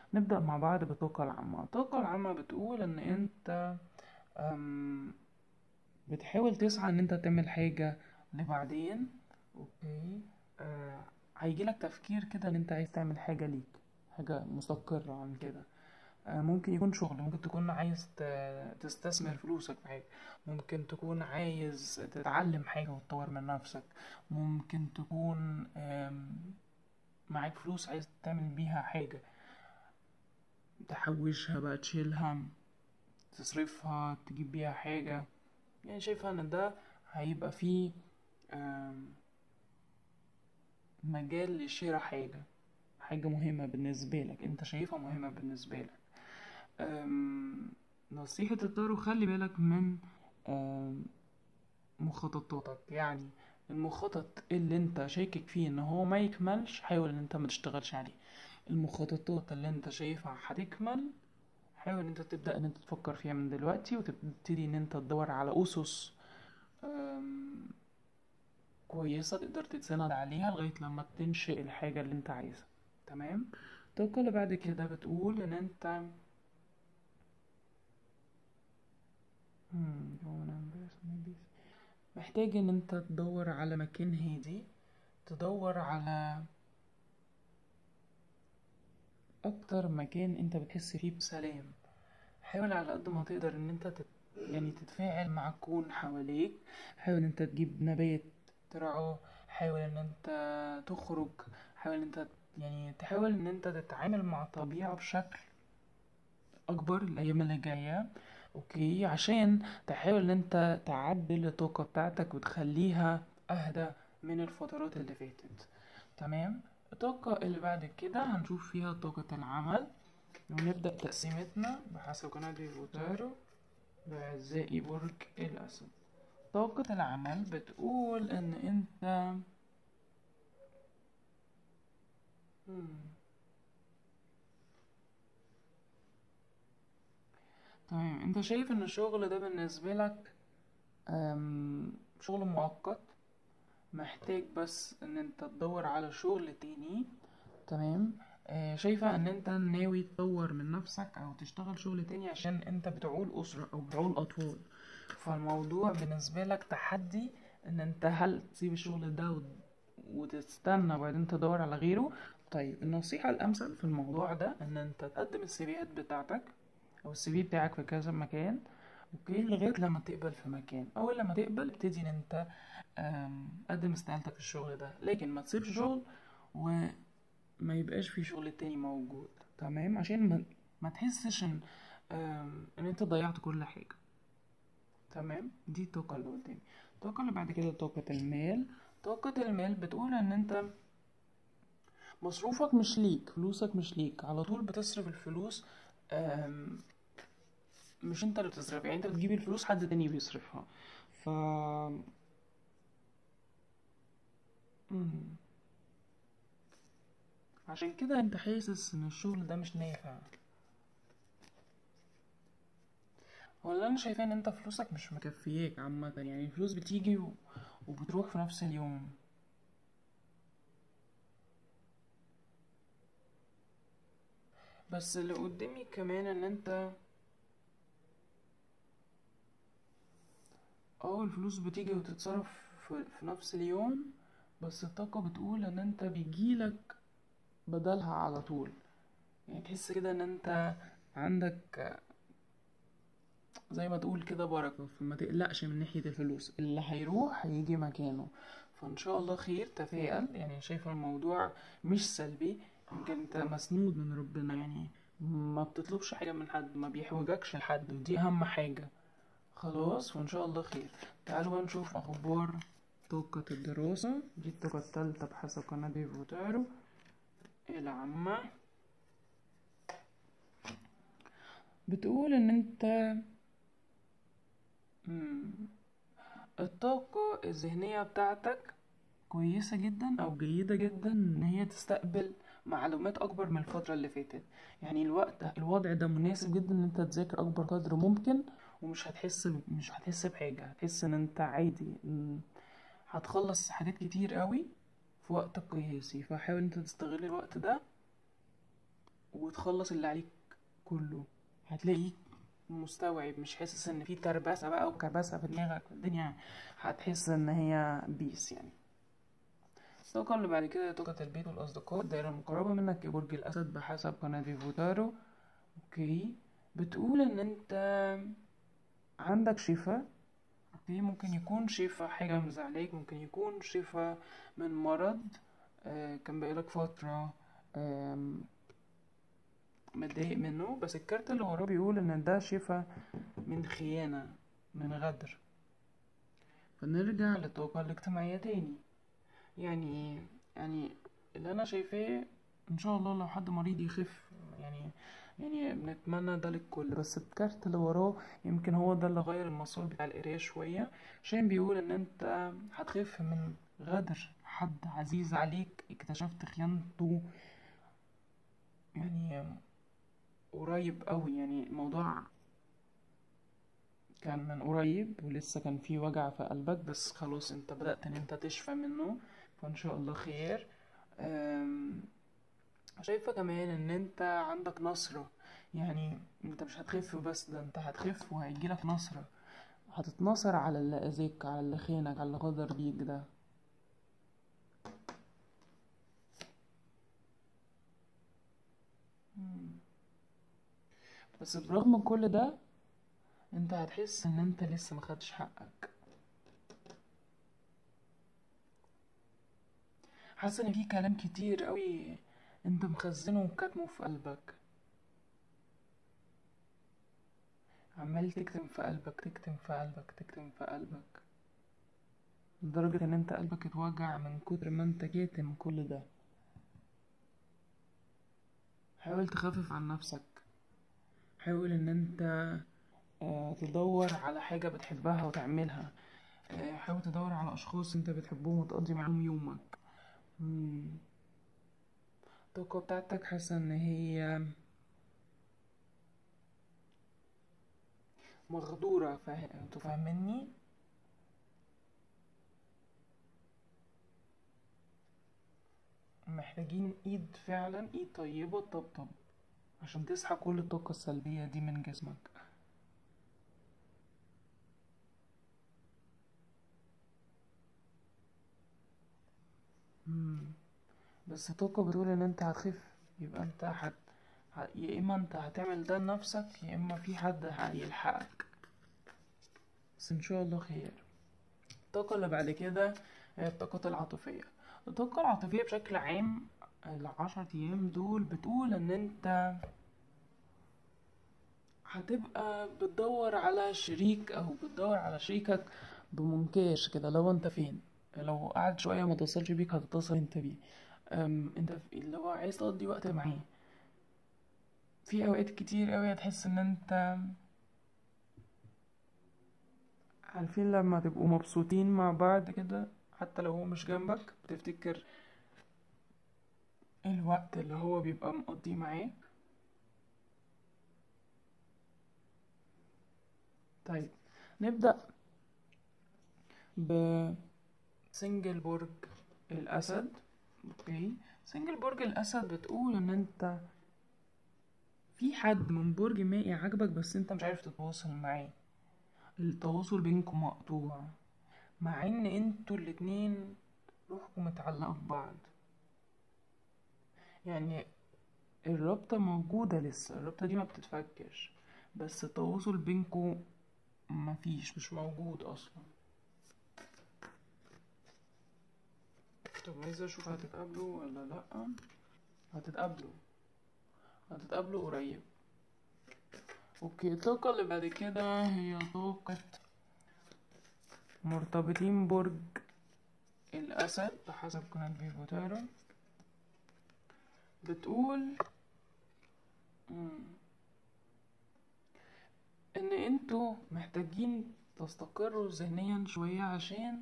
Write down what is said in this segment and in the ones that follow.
نبدأ مع بعض بالطاقة العامة الطاقة العامة بتقول ان انت أم، بتحاول تسعى ان انت تعمل حاجة لبعدين اوكي آه هيجيلك تفكير كده ان انت عايز تعمل حاجة ليك حاجة مستقرة عن كده آه ممكن يكون شغل ممكن تكون عايز ت- تستثمر فلوسك في حاجة ممكن تكون عايز تتعلم حاجة وتطور من نفسك ممكن تكون آم، معاك فلوس عايز تعمل بيها حاجة تحوشها بقى تشيلها تصرفها تجيب بيها حاجة يعني شايفة ان ده هيبقى فيه آم، مجال لشراء حاجة حاجة مهمة بالنسبة لك انت شايفها مهمة بالنسبة لك أم، نصيحة الطارو خلي بالك من أم، مخططاتك يعني المخطط اللي انت شاكك فيه ان هو ما يكملش حاول ان انت ما تشتغلش عليه المخططات اللي انت شايفها هتكمل حاول ان انت تبدأ ان انت تفكر فيها من دلوقتي وتبتدي ان انت تدور على اسس أم، كويسة تقدر تتسند عليها لغاية لما تنشئ الحاجة اللي انت عايزها تمام الطاقة اللي بعد كده بتقول ان انت Hmm, go on and press maybe. محتاج ان انت تدور على مكان هادي تدور على اكتر مكان انت بتحس فيه بسلام حاول على قد ما تقدر ان انت تت... يعني تتفاعل مع الكون حواليك حاول ان انت تجيب نبات ترعاه حاول ان انت تخرج حاول ان انت يعني تحاول ان انت تتعامل مع الطبيعة بشكل اكبر الايام اللي جايه اوكي عشان تحاول ان انت تعدل الطاقه بتاعتك وتخليها اهدى من الفترات اللي فاتت تمام الطاقه اللي بعد كده هنشوف فيها طاقه العمل ونبدا تقسيمتنا بحسب قناه فوتارو بأعزائي برج الأسد طاقة العمل بتقول إن أنت مم. تمام انت شايف ان الشغل ده بالنسبة لك أم، شغل مؤقت محتاج بس ان انت تدور على شغل تاني تمام آه، شايفة ان انت ناوي تطور من نفسك او تشتغل شغل تاني عشان انت بتعول اسرة او بتعول اطفال فالموضوع بالنسبة لك تحدي ان انت هل تسيب الشغل ده وت- وتستنى وبعدين تدور على غيره طيب النصيحة الامثل في الموضوع ده ان انت تقدم السيفيات بتاعتك او السي في بتاعك في كذا مكان اوكي لغايه لما تقبل في مكان اول لما تقبل ابتدي ان انت آم، قدم استقالتك في الشغل ده لكن ما تسيبش شغل وما يبقاش في شغل تاني موجود تمام عشان ما, ما تحسش ان آم، ان انت ضيعت كل حاجه تمام دي الطاقه اللي قدامي الطاقه اللي بعد كده طاقه المال طاقه المال بتقول ان انت مصروفك مش ليك فلوسك مش ليك على طول بتصرف الفلوس آم، مش انت اللي بتصرف يعني انت بتجيب الفلوس حد تاني بيصرفها ف مم. عشان كده انت حاسس ان الشغل ده مش نافع ولا انا شايفاه ان انت فلوسك مش مكفياك عامة يعني الفلوس بتيجي و... وبتروح في نفس اليوم بس اللي قدامي كمان ان انت اه الفلوس بتيجي وتتصرف في, في نفس اليوم بس الطاقة بتقول ان انت بيجيلك بدلها على طول يعني تحس كده ان انت عندك زي ما تقول كده بركة فما تقلقش من ناحية الفلوس اللي هيروح هيجي مكانه فان شاء الله خير تفائل يعني شايف الموضوع مش سلبي يمكن انت مسنود من ربنا يعني ما بتطلبش حاجة من حد ما بيحوجكش لحد ودي اهم حاجة خلاص وإن شاء الله خير تعالوا بقى نشوف أخبار طاقة الدراسة دي الطاقة التالتة بحسب قناة فوتارو العامة بتقول إن أنت مم، الطاقة الذهنية بتاعتك كويسة جدا أو جيدة جدا إن هي تستقبل معلومات أكبر من الفترة اللي فاتت يعني الوقت الوضع ده مناسب جدا إن أنت تذاكر أكبر قدر ممكن ومش هتحس ب... مش هتحس بحاجة هتحس إن أنت عادي إن هتخلص حاجات كتير قوي في وقت قياسي فحاول أنت تستغل الوقت ده وتخلص اللي عليك كله هتلاقيك مستوعب مش حاسس ان في تربسه بقى وكربسه في دماغك الدنيا هتحس ان هي بيس يعني الطاقة اللي بعد كده طاقة البيت والأصدقاء الدائرة المقربة منك يا برج الأسد بحسب قناة فيفوتارو أوكي بتقول إن أنت عندك شفاء أوكي ممكن يكون شفاء حاجة مزعلاك ممكن يكون شفاء من مرض آه كان بقالك فترة آم، متضايق منه بس الكارت اللي وراه بيقول إن ده شفاء من خيانة من غدر فنرجع للطاقة الاجتماعية تاني يعني ايه يعني اللي انا شايفاه ان شاء الله لو حد مريض يخف يعني يعني بنتمنى ده للكل بس الكارت اللي وراه يمكن هو ده اللي غير المسار بتاع القراية شوية عشان بيقول ان انت هتخف من غدر حد عزيز عليك اكتشفت خيانته يعني قريب قوي يعني الموضوع كان من قريب ولسه كان في وجع في قلبك بس خلاص انت بدأت ان انت تشفى منه فان شاء الله خير أم، شايفة كمان ان انت عندك نصرة يعني انت مش هتخف بس ده انت هتخف وهيجيلك نصرة هتتنصر على اللي اذاك على اللي خانك على اللي غدر بيك ده مم. بس برغم كل ده انت هتحس ان انت لسه ما خدتش حقك حاسس ان في كلام كتير قوي انت مخزنه وكاتمه في قلبك عمال تكتم في قلبك تكتم في قلبك تكتم في قلبك لدرجة ان انت قلبك اتوجع من كتر ما انت كاتم كل ده حاول تخفف عن نفسك حاول ان انت آه، تدور على حاجة بتحبها وتعملها آه، حاول تدور على اشخاص انت بتحبهم وتقضي معاهم يومك مم. الطاقة بتاعتك حاسة ان هي مغدورة فاهم انتوا فاهميني محتاجين ايد فعلا ايد طيبة تطبطب عشان تسحب كل الطاقة السلبية دي من جسمك مم. بس الطاقة بتقول ان انت هتخف يبقى انت هت... ه- يا اما انت هتعمل ده لنفسك يا اما في حد هيلحقك بس ان شاء الله خير الطاقة اللي بعد كده هي الطاقة العاطفية الطاقة العاطفية بشكل عام العشر ايام دول بتقول ان انت هتبقى بتدور على شريك او بتدور على شريكك بمنكاش كده لو انت فين لو قعد شوية ما تصلش بيك هتتصل انت بيه أم انت في اللي هو عايز تقضي وقت معاه في اوقات كتير قوي هتحس ان انت عارفين لما تبقوا مبسوطين مع بعض كده حتى لو هو مش جنبك بتفتكر الوقت اللي هو بيبقى مقضيه معاك طيب نبدأ بسنجل برج الأسد اوكي سنجل برج الأسد بتقول ان انت في حد من برج مائي عاجبك بس انت مش عارف تتواصل معاه التواصل بينكم مقطوع مع ان انتوا الاتنين روحكم متعلقة ببعض يعني الرابطة موجودة لسه الرابطة دي ما بتتفكش بس التواصل بينكم مفيش مش موجود اصلا طب عايز اشوف هتتقابلوا ولا لا هتتقابلوا هتتقابلوا قريب اوكي الطاقة اللي بعد كده هي طاقة مرتبطين برج الأسد بحسب قناة فيفوتارا بتقول مم. إن انتوا محتاجين تستقروا ذهنيا شوية عشان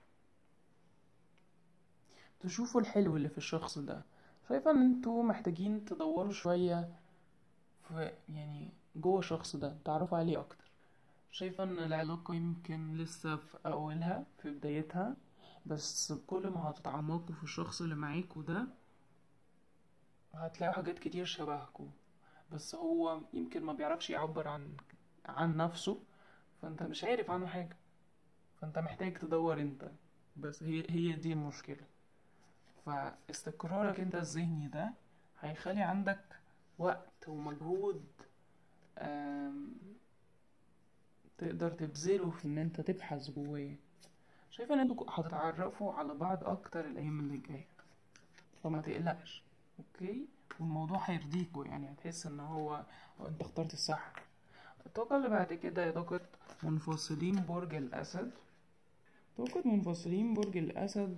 تشوفوا الحلو اللي في الشخص ده شايفة ان انتوا محتاجين تدوروا شوية في يعني جوه الشخص ده تعرفوا عليه اكتر شايفة ان العلاقة يمكن لسه في اولها في بدايتها بس كل ما هتتعمقوا في الشخص اللي معاكوا ده هتلاقوا حاجات كتير شبهكم بس هو يمكن ما بيعرفش يعبر عن عن نفسه فانت مش عارف عنه حاجة فانت محتاج تدور انت بس هي هي دي المشكلة فاستقرارك انت الذهني ده هيخلي عندك وقت ومجهود آم، تقدر تبذله في ان انت تبحث جواه شايف ان انتوا هتتعرفوا على بعض اكتر الايام اللي جايه فما تقلقش اوكي والموضوع هيرضيكوا يعني هتحس ان هو هو انت اخترت الصح الطاقة اللي بعد كده هي طاقة منفصلين برج الأسد طاقة منفصلين برج الأسد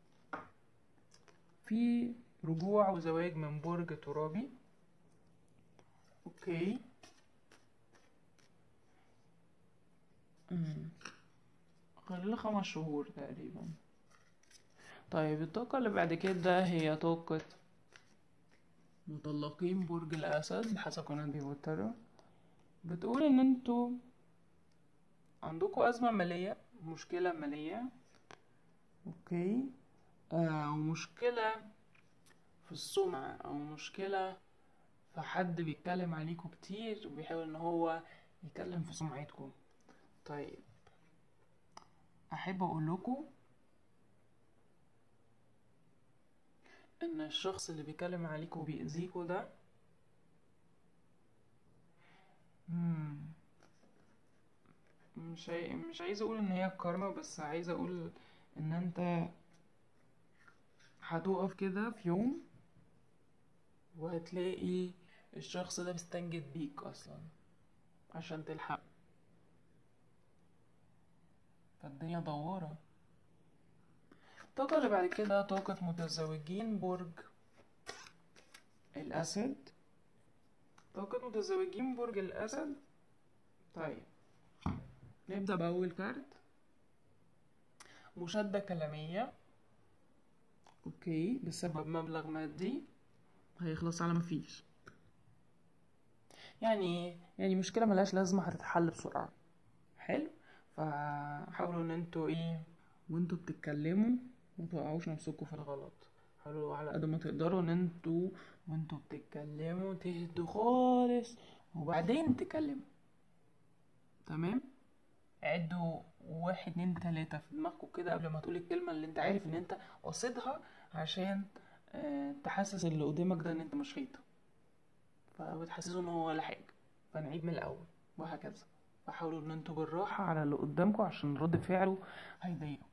في رجوع وزواج من برج ترابي اوكي أمم، خلال خمس شهور تقريبا طيب الطاقة اللي بعد كده هي طاقة مطلقين برج الأسد حسب قناة بيفوترو بتقول إن انتوا عندكوا أزمة مالية مشكلة مالية اوكي آه ومشكلة في السمعة أو مشكلة في حد بيتكلم عليكوا كتير وبيحاول إن هو يتكلم في سمعتكم طيب أحب أقول لكم إن الشخص اللي بيتكلم عليكوا وبيأذيكوا ده مم، مش عاي... مش عايز أقول إن هي كارما بس عايز أقول إن أنت هتقف كده في يوم وهتلاقي الشخص ده مستنجد بيك أصلا عشان تلحق فالدنيا دوارة الطاقة اللي بعد كده طاقة متزوجين برج الأسد طاقة متزوجين برج الأسد طيب نبدأ بأول كارت مشادة كلامية اوكي بسبب مبلغ مادي هيخلص على مفيش يعني يعني مشكلة ملهاش لازمة هتتحل بسرعة حلو فحاولوا ان انتوا ايه وانتوا بتتكلموا ما توقعوش نفسكم في الغلط حاولوا على قد ما تقدروا ان انتوا وانتوا بتتكلموا تهدوا خالص وبعدين تكلموا تمام عدوا واحد اتنين تلاتة في دماغكم كده قبل ما تقول الكلمة اللي انت عارف ان انت قصدها عشان آه، تحسس اللي قدامك ده ان انت مش خيطة فبتحسسه ان هو ولا حاجة فنعيد من الاول وهكذا فحاولوا ان انتوا بالراحة على اللي قدامكم عشان رد فعله هيضايقه